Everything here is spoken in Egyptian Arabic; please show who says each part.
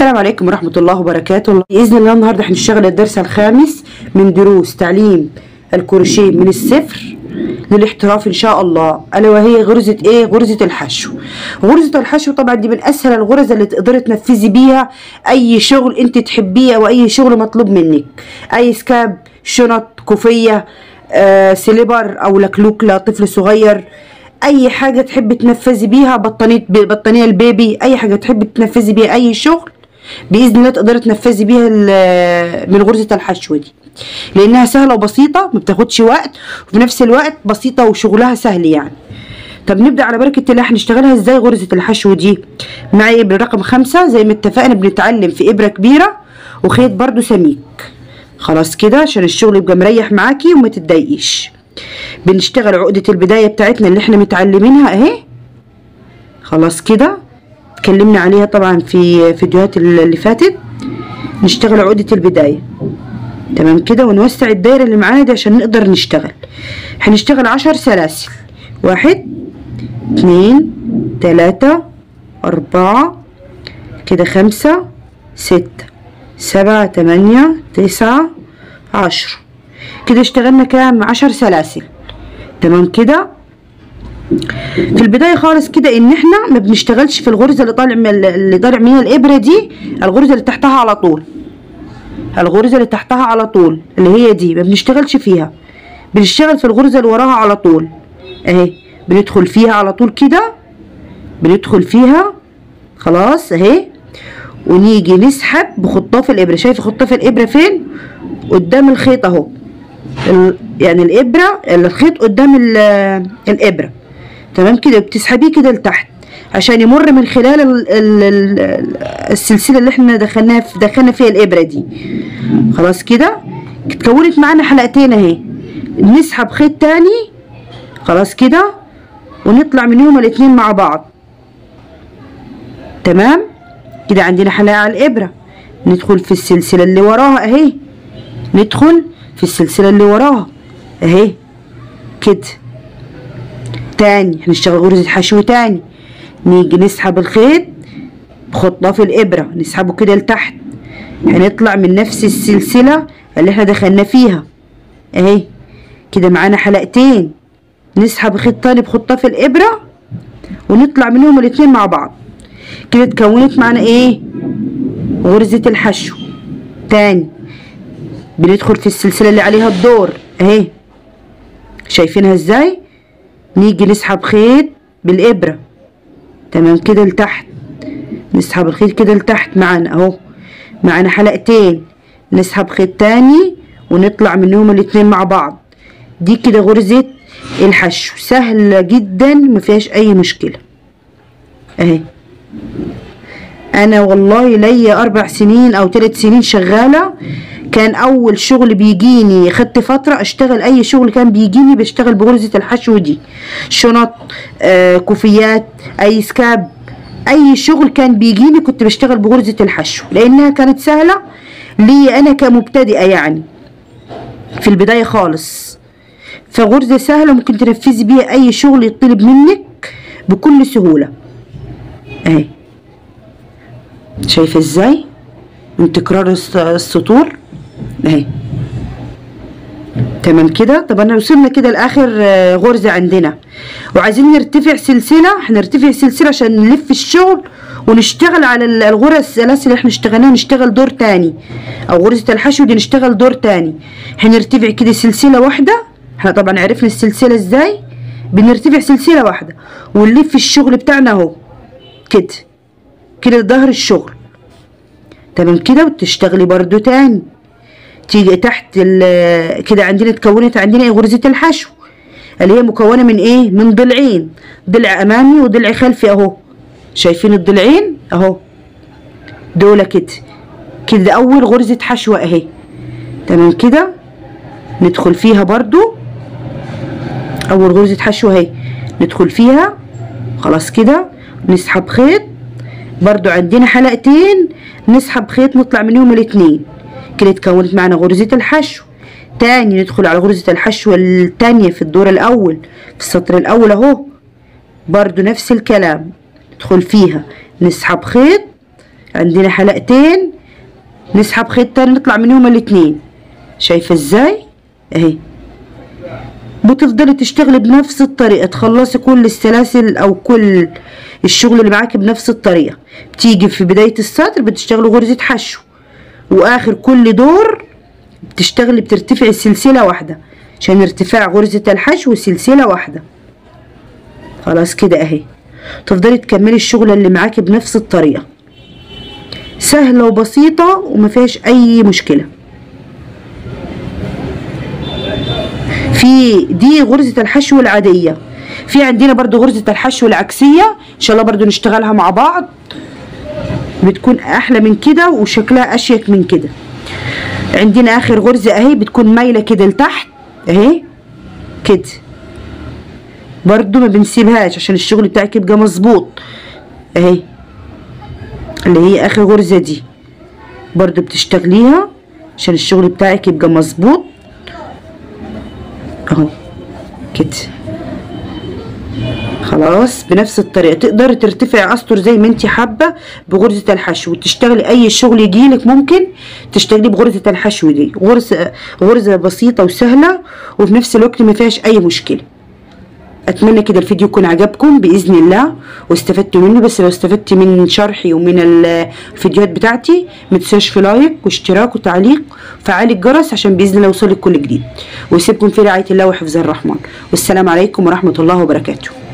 Speaker 1: السلام عليكم ورحمة الله وبركاته بإذن الله النهاردة هنشتغل الدرس الخامس من دروس تعليم الكروشيه من الصفر للاحتراف إن شاء الله ألا وهي غرزة إيه؟ غرزة الحشو غرزة الحشو طبعا دي من أسهل الغرز اللي تقدري تنفذي بيها أي شغل أنت تحبيه أو أي شغل مطلوب منك أي سكاب شنط كوفية آه سليبر أو لكلوك لطفل صغير اي حاجه تحبي تنفذي بيها بطانيه بطانيه البيبي اي حاجه تحبي تنفذي بيها اي شغل باذن الله تقدري تنفذي بيها ال- من غرزه الحشو دي لانها سهله وبسيطه ما بتاخدش وقت وفي نفس الوقت بسيطه وشغلها سهل يعني طب نبدا على بركه الله هنشتغلها ازاي غرزه الحشو دي معايا ابره رقم خمسة زي ما اتفقنا بنتعلم في ابره كبيره وخيط برضو سميك خلاص كده عشان الشغل يبقى مريح معاكي وما تتضايقيش بنشتغل عقدة البداية بتاعتنا اللي احنا متعلمينها اهي خلاص كده اتكلمنا عليها طبعا في فيديوهات اللي فاتت نشتغل عقدة البداية تمام كده ونوسع الدايرة اللي معانا دي عشان نقدر نشتغل هنشتغل عشر سلاسل واحد اتنين تلاتة أربعة كده خمسة ستة سبعة تمانية تسعة عشرة كده اشتغلنا كام عشر سلاسل تمام كده في البداية خالص كده ان احنا ما بنشتغلش في الغرزة اللي طالع من اللي طالع منها الابرة دي الغرزة اللي تحتها على طول الغرزة اللي تحتها على طول اللي هي دي ما بنشتغلش فيها بنشتغل في الغرزة اللي وراها على طول اهي بندخل فيها على طول كده بندخل فيها خلاص اهي ونيجي نسحب بخطاف الابرة شايف خطاف الابرة فين قدام الخيط اهو ال- يعني الابره الخيط قدام ال- الابره تمام كده بتسحبيه كده لتحت عشان يمر من خلال ال ال ال السلسله اللي احنا دخلناها في دخلنا فيها الابره دي خلاص كده اتكونت معانا حلقتين اهي نسحب خيط تاني خلاص كده ونطلع منهم الاتنين مع بعض تمام كده عندنا حلقه على الابره ندخل في السلسله اللي وراها اهي ندخل في السلسلة اللي وراها اهي كده تاني هنشتغل غرزة حشو تاني نيجي نسحب الخيط بخطاف الإبرة نسحبه كده لتحت هنطلع من نفس السلسلة اللي احنا دخلنا فيها اهي كده معانا حلقتين نسحب خيط تاني بخطاف الإبرة ونطلع منهم الاتنين مع بعض كده اتكونت معانا ايه غرزة الحشو تاني بندخل في السلسلة اللي عليها الدور اهي شايفينها ازاي نيجي نسحب خيط بالإبرة تمام كده لتحت نسحب الخيط كده لتحت معانا اهو معانا حلقتين نسحب خيط تاني ونطلع منهم الاتنين مع بعض دي كده غرزة الحشو سهلة جدا مفيهاش اي مشكلة اهي انا والله ليا اربع سنين او ثلاث سنين شغالة كان اول شغل بيجيني خدت فترة اشتغل اي شغل كان بيجيني بشتغل بغرزة الحشو دي شنط آه كوفيات اي سكاب اي شغل كان بيجيني كنت بشتغل بغرزة الحشو لانها كانت سهلة لي انا كمبتدئة يعني في البداية خالص فغرزة سهلة ممكن تنفذي بيها اي شغل يطلب منك بكل سهولة اهي شايفة ازاي من تكرار الس- السطور اهي تمام كده طب انا وصلنا كده لاخر آه، غرزة عندنا وعايزين نرتفع سلسلة هنرتفع سلسلة عشان نلف الشغل ونشتغل على ال- الغرز السلاسل اللي احنا اشتغلناها نشتغل دور تاني او غرزة الحشو دي نشتغل دور تاني هنرتفع كده سلسلة واحدة احنا طبعا عرفنا السلسلة ازاي بنرتفع سلسلة واحدة ونلف الشغل بتاعنا اهو كده كده ظهر الشغل تمام كده وتشتغلي برضو تاني تيجي تحت ال- كده عندنا اتكونت عندنا ايه غرزة الحشو اللي هي مكونة من ايه من ضلعين ضلع امامي وضلع خلفي اهو شايفين الضلعين اهو دول كده كده اول غرزة حشوة اهي تمام كده ندخل فيها برضو اول غرزة حشوة اهي ندخل فيها خلاص كده نسحب خيط برضو عندنا حلقتين نسحب خيط نطلع منهم الاتنين كده اتكونت معنا غرزة الحشو تاني ندخل على غرزة الحشو التانية في الدور الأول في السطر الأول أهو برضو نفس الكلام ندخل فيها نسحب خيط عندنا حلقتين نسحب خيط تاني نطلع منهم الاتنين شايفة ازاي اهي بتفضلي تشتغلي بنفس الطريقة تخلصي كل السلاسل او كل الشغل اللي معاكي بنفس الطريقة بتيجي في بداية السطر بتشتغلي غرزة حشو واخر كل دور بتشتغلي بترتفعي سلسلة واحدة عشان ارتفاع غرزة الحشو سلسلة واحدة خلاص كده اهي تفضلي تكملي الشغل اللي معاكي بنفس الطريقة سهلة وبسيطة وما فيهاش اي مشكلة في دي غرزة الحشو العادية في عندنا برضو غرزة الحشو العكسية ان شاء الله برضو نشتغلها مع بعض بتكون احلى من كده وشكلها اشيك من كده عندنا اخر غرزة اهي بتكون مايلة كده لتحت اهي كده برضو ما بنسيبهاش عشان الشغل بتاعك يبقى مظبوط اهي اللي هي اخر غرزة دي برضو بتشتغليها عشان الشغل بتاعك يبقى مظبوط اهو كده خلاص بنفس الطريقه تقدري ترتفعي اسطر زي ما انت حابه بغرزه الحشو وتشتغلي اي شغل يجيلك ممكن تشتغلي بغرزه الحشو دي غرزه غرزه بسيطه وسهله وفي نفس الوقت ما فيهاش اي مشكله اتمنى كده الفيديو يكون عجبكم باذن الله واستفدتوا منه بس لو استفدت من شرحي ومن الفيديوهات بتاعتي ما تنساش في لايك واشتراك وتعليق وفعال الجرس عشان باذن الله يوصلك كل جديد ويسيبكم في رعايه الله وحفظ الرحمن والسلام عليكم ورحمه الله وبركاته